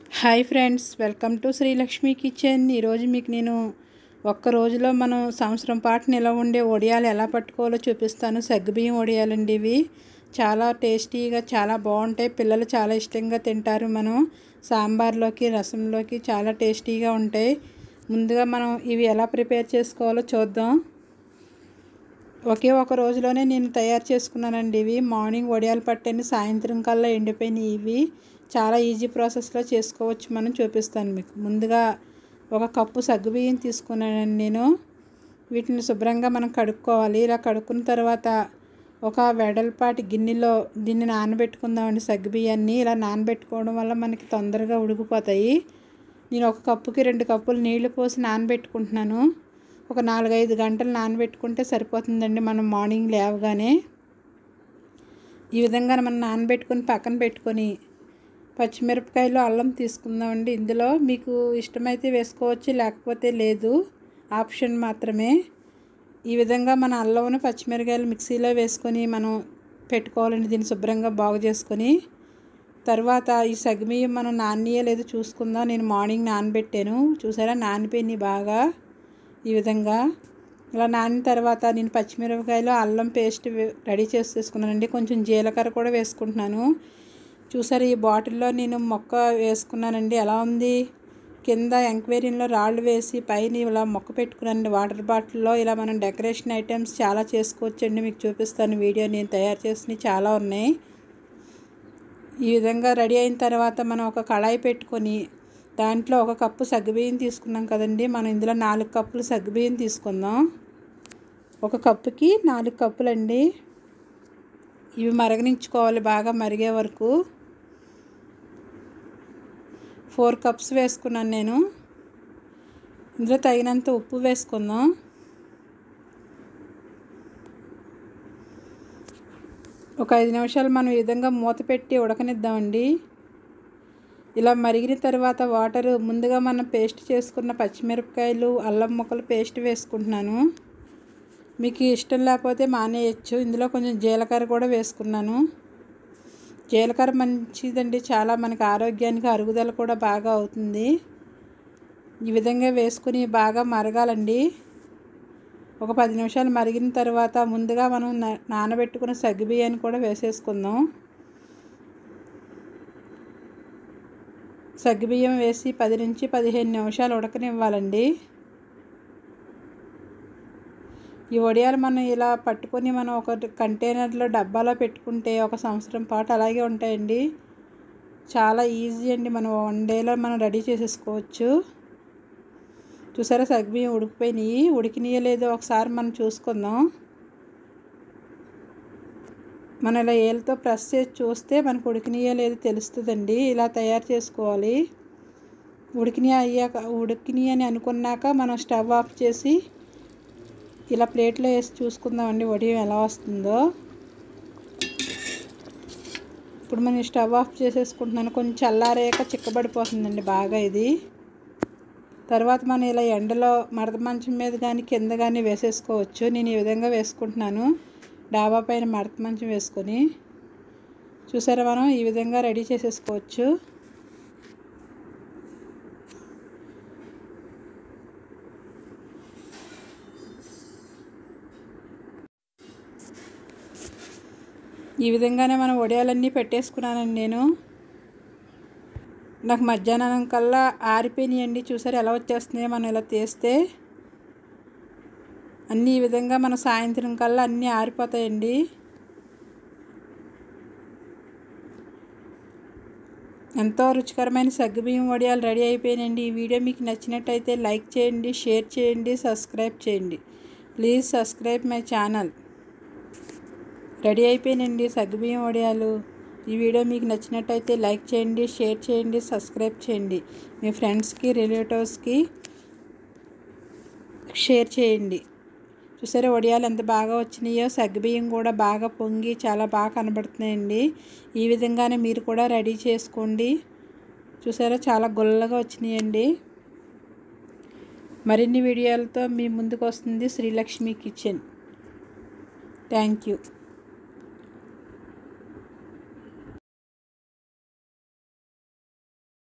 hi friends welcome to Srilakshmi kitchen ఈరోజు మీకు నేను ఒక్క రోజులో మనం సంవత్సరం పాటు నిలవ ఉండే వడియాలు ఎలా పట్టుకోవాలో చూపిస్తాను సగ్గుబియ్యం వడియాలండి ఇవి చాలా టేస్టీగా చాలా బాగుంటాయి పిల్లలు చాలా ఇష్టంగా తింటారు మనం సాంబార్లోకి రసంలోకి చాలా టేస్టీగా ఉంటాయి ముందుగా మనం ఇవి ఎలా ప్రిపేర్ చేసుకోవాలో చూద్దాం ఒకే ఒక రోజులోనే నేను తయారు చేసుకున్నానండి ఇవి మార్నింగ్ వడియాలు పట్టని సాయంత్రం కల్లా ఎండిపోయినాయి ఇవి చాలా ఈజీ ప్రాసెస్లో చేసుకోవచ్చు మనం చూపిస్తాను మీకు ముందుగా ఒక కప్పు సగ్గుబియ్యం తీసుకున్నానండి నేను వీటిని శుభ్రంగా మనం కడుక్కోవాలి ఇలా కడుక్కున్న తర్వాత ఒక వెడల్పాటి గిన్నెలో దీన్ని నానబెట్టుకుందామండి సగ్గుబియ్యాన్ని ఇలా నానబెట్టుకోవడం వల్ల మనకి తొందరగా ఉడికిపోతాయి నేను ఒక కప్పుకి రెండు కప్పులు నీళ్లు పోసి నానబెట్టుకుంటున్నాను ఒక నాలుగైదు గంటలు నానబెట్టుకుంటే సరిపోతుందండి మనం మార్నింగ్ లేవగానే ఈ విధంగా మనం నానబెట్టుకొని పక్కన పెట్టుకొని పచ్చిమిరపకాయలు అల్లం తీసుకుందామండి ఇందులో మీకు ఇష్టమైతే వేసుకోవచ్చు లేకపోతే లేదు ఆప్షన్ మాత్రమే ఈ విధంగా మన అల్లంను పచ్చిమిరపకాయలు మిక్సీలో వేసుకొని మనం పెట్టుకోవాలండి దీన్ని శుభ్రంగా బాగు చేసుకొని తర్వాత ఈ సగ్మియం మనం నానియలేదు చూసుకుందాం నేను మార్నింగ్ నానబెట్టాను చూసారా నానిపోయినాయి బాగా ఈ విధంగా ఇలా నానిన తర్వాత నేను పచ్చిమిరపకాయలు అల్లం పేస్ట్ రెడీ చేసి తీసుకున్నానండి కొంచెం జీలకర్ర కూడా వేసుకుంటున్నాను చూసారు ఈ బాటిల్లో నేను మొక్క వేసుకున్నానండి ఎలా ఉంది కింద ఎంక్వైరీలో రాళ్ళు వేసి పైన ఇలా మొక్క పెట్టుకున్నానండి వాటర్ బాటిల్లో ఇలా మనం డెకరేషన్ ఐటమ్స్ చాలా చేసుకోవచ్చండి మీకు చూపిస్తాను వీడియో నేను తయారు చేసినవి చాలా ఉన్నాయి ఈ విధంగా రెడీ అయిన తర్వాత మనం ఒక కళాయి పెట్టుకొని దాంట్లో ఒక కప్పు సగ్గుబియ్యం తీసుకున్నాం కదండి మనం ఇందులో నాలుగు కప్పులు సగ్గుబియ్యం తీసుకుందాం ఒక కప్పుకి నాలుగు కప్పులండి ఇవి మరగనించుకోవాలి బాగా మరిగే వరకు ఫోర్ కప్స్ వేసుకున్నాను నేను ఇందులో తగినంత ఉప్పు వేసుకుందాం ఒక ఐదు నిమిషాలు మనం ఈ విధంగా మూత పెట్టి ఉడకనిద్దామండి ఇలా మరిగిన తర్వాత వాటర్ ముందుగా మనం పేస్ట్ చేసుకున్న పచ్చిమిరపకాయలు అల్లం ముక్కలు పేస్ట్ వేసుకుంటున్నాను మీకు ఇష్టం లేకపోతే మానేయచ్చు ఇందులో కొంచెం జీలకర్ర కూడా వేసుకున్నాను జీలకర్ర మంచిదండి చాలా మనకి ఆరోగ్యానికి అరుగుదల కూడా బాగా అవుతుంది ఈ విధంగా వేసుకుని బాగా మరగాలండి ఒక పది నిమిషాలు మరిగిన తర్వాత ముందుగా మనం నానబెట్టుకున్న సగ్గుబియ్యాన్ని కూడా వేసేసుకుందాం సగ్గుబియ్యం వేసి పది నుంచి పదిహేను నిమిషాలు ఉడకనివ్వాలండి ఈ వడియాలు మనం ఇలా పట్టుకొని మనం ఒక కంటైనర్లో డబ్బాలో పెట్టుకుంటే ఒక సంవత్సరం పాటు అలాగే ఉంటాయండి చాలా ఈజీ అండి మనం వన్ డేలో మనం రెడీ చేసేసుకోవచ్చు చూసారా సగ్గుబియ్యం ఉడికిపోయినాయి ఉడికినాయో లేదో ఒకసారి మనం చూసుకుందాం మనం ఇలా ఏళ్ళతో ప్రెస్ చేసి చూస్తే మనకు ఉడికినాయో లేదో తెలుస్తుందండి ఇలా తయారు చేసుకోవాలి ఉడికినాయి అయ్యాక ఉడికినాయి అని అనుకున్నాక మనం స్టవ్ ఆఫ్ చేసి ఇలా ప్లేట్లో వేసి చూసుకుందామండి వడియం ఎలా వస్తుందో ఇప్పుడు మనం స్టవ్ ఆఫ్ చేసేసుకుంటున్నాను కొంచెం చల్లారాక చిక్కబడిపోతుందండి బాగా ఇది తర్వాత మనం ఇలా ఎండలో మడత మంచం మీద కానీ కింద కానీ వేసేసుకోవచ్చు నేను ఈ విధంగా వేసుకుంటున్నాను డాబా పైన మడత మంచం వేసుకొని చూసారా మనం ఈ విధంగా రెడీ చేసేసుకోవచ్చు ఈ విధంగానే మనం వడియాలన్నీ పెట్టేసుకున్నానండి నేను నాకు మధ్యాహ్నం కల్లా ఆరిపోయినాయండి చూసారు ఎలా వచ్చేస్తున్నాయో మనం ఇలా తీస్తే అన్నీ ఈ విధంగా మన సాయంత్రం కల్లా అన్నీ ఆరిపోతాయండి ఎంతో రుచికరమైన సగ్గుబియ్యం వడియాలు రెడీ అయిపోయినాయండి ఈ వీడియో మీకు నచ్చినట్టయితే లైక్ చేయండి షేర్ చేయండి సబ్స్క్రైబ్ చేయండి please subscribe my channel ready అయిపోయినండి సగ్గుబియ్యం వడియాలు ఈ వీడియో మీకు నచ్చినట్టయితే లైక్ చేయండి షేర్ చేయండి సబ్స్క్రైబ్ చేయండి మీ ఫ్రెండ్స్కి రిలేటివ్స్కి షేర్ చేయండి చూసారా వడియాలు ఎంత బాగా వచ్చినాయో సగ్గుబియ్యం కూడా బాగా పొంగి చాలా బాగా కనబడుతున్నాయండి ఈ విధంగానే మీరు కూడా రెడీ చేసుకోండి చూసారా చాలా గుల్లగా వచ్చినాయండి మరిన్ని వీడియోలతో మీ ముందుకు వస్తుంది శ్రీలక్ష్మి కిచెన్ థ్యాంక్ యూ